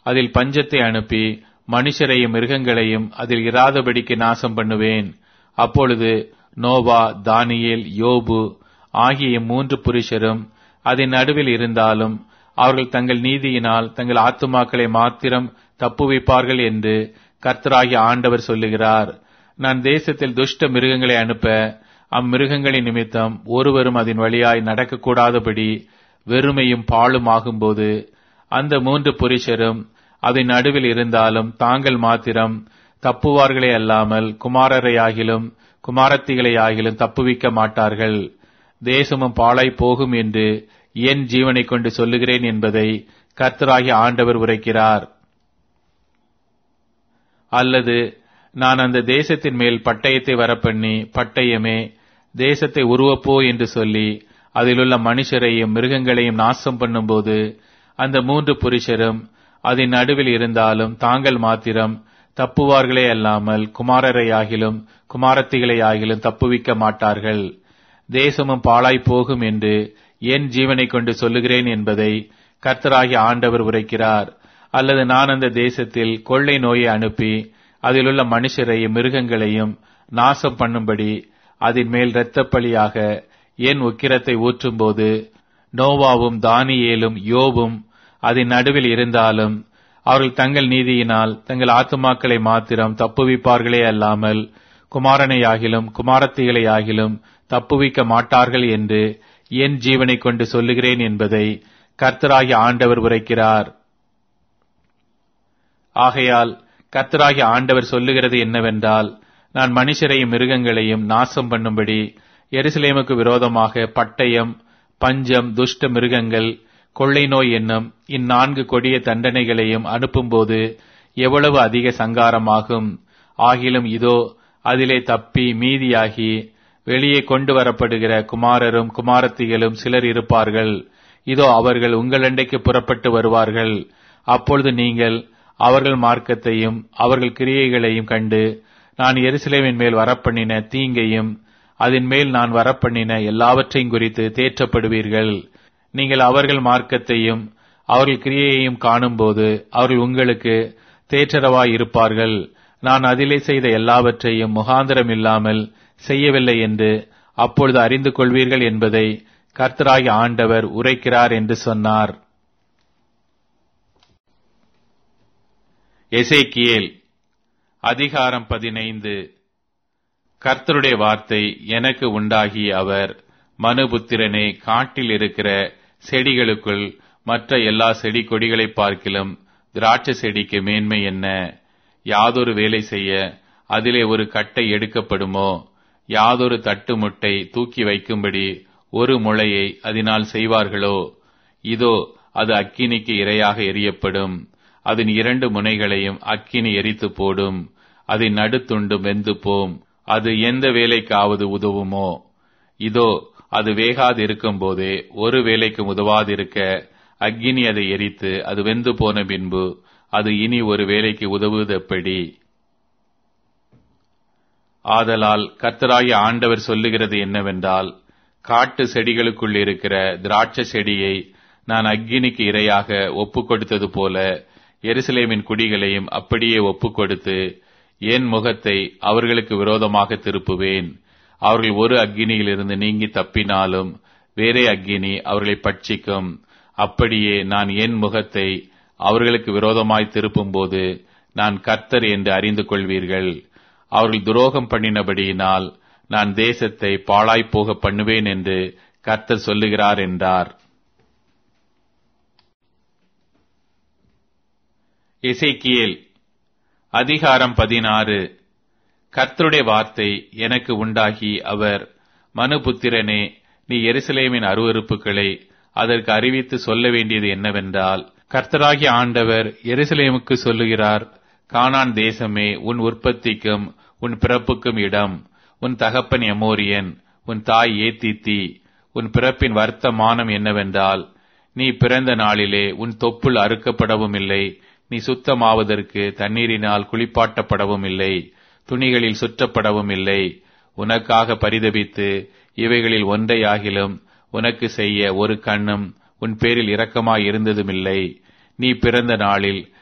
அதில் பஞ்சத்தை அனுப்பி மனுஷரையும் மிருகங்களையும் அதில் இராதபடிக்கு நாசம் பண்ணுவேன் அப்பொழுது நோவா தானியேல் யோபு ஆகிய மூன்று புருஷரும் அதன் நடுவில் இருந்தாலும் அவர்கள் தங்கள் நீதியினால் தங்கள் ஆத்துமாக்களை மாத்திரம் தப்புவிப்பார்கள் என்று கர்த்தராகிய ஆண்டவர் சொல்லுகிறார் நான் தேசத்தில் துஷ்ட மிருகங்களை அனுப்ப அம்மிருகங்களின் நிமித்தம் ஒருவரும் அதன் வழியாய் நடக்கக்கூடாதபடி வெறுமையும் பாழும் ஆகும்போது அந்த மூன்று புருஷரும் அதன் நடுவில் இருந்தாலும் தாங்கள் மாத்திரம் தப்புவார்களே அல்லாமல் குமாரரையாகிலும் குமாரத்திகளையாகிலும் தப்புவிக்க மாட்டார்கள் தேசமும் பாழாய் போகும் என்று என் ஜீவனை கொண்டு சொல்லுகிறேன் என்பதை கர்த்தராகிய ஆண்டவர் உரைக்கிறார் அல்லது நான் அந்த தேசத்தின் மேல் பட்டயத்தை வரப்பண்ணி பட்டயமே தேசத்தை உருவப்போ என்று சொல்லி அதிலுள்ள மனுஷரையும் மிருகங்களையும் நாசம் பண்ணும்போது அந்த மூன்று புருஷரும் அதன் நடுவில் இருந்தாலும் தாங்கள் மாத்திரம் தப்புவார்களே அல்லாமல் குமாரரையாகிலும் குமாரத்திகளையாகிலும் தப்புவிக்க மாட்டார்கள் தேசமும் பாழாய் போகும் என்று என் ஜீவனை கொண்டு சொல்லுகிறேன் என்பதை கர்த்தராகிய ஆண்டவர் உரைக்கிறார் அல்லது நான் அந்த தேசத்தில் கொள்ளை நோயை அனுப்பி அதிலுள்ள மனுஷரையும் மிருகங்களையும் நாசம் பண்ணும்படி அதன் மேல் இரத்தப்பழியாக என் உக்கிரத்தை ஊற்றும்போது நோவாவும் தானியேலும் யோபும் அதன் நடுவில் இருந்தாலும் அவர்கள் தங்கள் நீதியினால் தங்கள் ஆத்துமாக்களை மாத்திரம் தப்புவிப்பார்களே அல்லாமல் குமாரனையாகிலும் குமாரத்திகளையாகிலும் தப்புவிக்க மாட்டார்கள் என்று என் ஜீவனை கொண்டு சொல்லுகிறேன் என்பதை கர்த்தராகிய ஆண்டவர் உரைக்கிறார் ஆகையால் கர்த்தராகிய ஆண்டவர் சொல்லுகிறது என்னவென்றால் நான் மனுஷரையும் மிருகங்களையும் நாசம் பண்ணும்படி எருசலேமுக்கு விரோதமாக பட்டயம் பஞ்சம் துஷ்ட மிருகங்கள் கொள்ளை நோய் என்னும் இந்நான்கு கொடிய தண்டனைகளையும் அனுப்பும்போது எவ்வளவு அதிக சங்காரமாகும் ஆகிலும் இதோ அதிலே தப்பி மீதியாகி வெளியே கொண்டு வரப்படுகிற குமாரரும் குமாரத்திகளும் சிலர் இருப்பார்கள் இதோ அவர்கள் உங்களண்டைக்கு புறப்பட்டு வருவார்கள் அப்பொழுது நீங்கள் அவர்கள் மார்க்கத்தையும் அவர்கள் கிரியைகளையும் கண்டு நான் எருசலேமின் மேல் வரப்பண்ணின தீங்கையும் அதன் மேல் நான் வரப்பண்ணின எல்லாவற்றையும் குறித்து தேற்றப்படுவீர்கள் நீங்கள் அவர்கள் மார்க்கத்தையும் அவர்கள் கிரியையையும் காணும்போது அவர்கள் உங்களுக்கு தேற்றரவாய் இருப்பார்கள் நான் அதிலே செய்த எல்லாவற்றையும் முகாந்திரம் இல்லாமல் செய்யவில்லை என்று அப்பொழுது அறிந்து கொள்வீர்கள் என்பதை கர்த்தராகி ஆண்டவர் உரைக்கிறார் என்று சொன்னார் எசேக்கியேல் அதிகாரம் பதினைந்து கர்த்தருடைய வார்த்தை எனக்கு உண்டாகி அவர் மனுபுத்திரனே காட்டில் இருக்கிற செடிகளுக்குள் மற்ற எல்லா செடி கொடிகளை பார்க்கிலும் திராட்சை செடிக்கு மேன்மை என்ன யாதொரு வேலை செய்ய அதிலே ஒரு கட்டை எடுக்கப்படுமோ யாதொரு தட்டு முட்டை தூக்கி வைக்கும்படி ஒரு முளையை அதனால் செய்வார்களோ இதோ அது அக்கினிக்கு இரையாக எரியப்படும் அதன் இரண்டு முனைகளையும் அக்கினி எரித்து போடும் அதன் நடுத்துண்டு வெந்து போம் அது எந்த வேலைக்காவது உதவுமோ இதோ அது வேகாதிருக்கும் போதே ஒரு வேலைக்கு உதவாதிருக்க அக்கினி அதை எரித்து அது வெந்து போன பின்பு அது இனி ஒரு வேலைக்கு உதவுவதெப்படி ஆதலால் கர்த்தராகிய ஆண்டவர் சொல்லுகிறது என்னவென்றால் காட்டு செடிகளுக்குள் இருக்கிற திராட்சை செடியை நான் அக்கினிக்கு இரையாக ஒப்புக் கொடுத்தது போல எருசலேமின் குடிகளையும் அப்படியே ஒப்புக் கொடுத்து என் முகத்தை அவர்களுக்கு விரோதமாக திருப்புவேன் அவர்கள் ஒரு அக்கினியிலிருந்து நீங்கி தப்பினாலும் வேறே அக்கினி அவர்களை பட்சிக்கும் அப்படியே நான் என் முகத்தை அவர்களுக்கு விரோதமாய் திருப்பும்போது நான் கர்த்தர் என்று அறிந்து கொள்வீர்கள் அவர்கள் துரோகம் பண்ணினபடியினால் நான் தேசத்தை பாழாய்ப்போக பண்ணுவேன் என்று கர்த்தர் சொல்லுகிறார் என்றார் எசேக்கியேல் அதிகாரம் பதினாறு கர்த்தருடைய வார்த்தை எனக்கு உண்டாகி அவர் மனுபுத்திரனே நீ எருசலேமின் அருவறுப்புகளை அதற்கு அறிவித்து சொல்ல வேண்டியது என்னவென்றால் கர்த்தராகிய ஆண்டவர் எருசலேமுக்கு சொல்லுகிறார் கானான் தேசமே உன் உற்பத்திக்கும் உன் பிறப்புக்கும் இடம் உன் தகப்பன் எமோரியன் உன் தாய் ஏத்தித்தி உன் பிறப்பின் வர்த்தமானம் என்னவென்றால் நீ பிறந்த நாளிலே உன் தொப்புள் அறுக்கப்படவும் இல்லை நீ சுத்தமாவதற்கு தண்ணீரினால் குளிப்பாட்டப்படவும் இல்லை துணிகளில் சுற்றப்படவும் இல்லை உனக்காக பரிதபித்து இவைகளில் ஒன்றையாகிலும் உனக்கு செய்ய ஒரு கண்ணும் உன் பேரில் இரக்கமாய் இருந்ததுமில்லை நீ பிறந்த நாளில்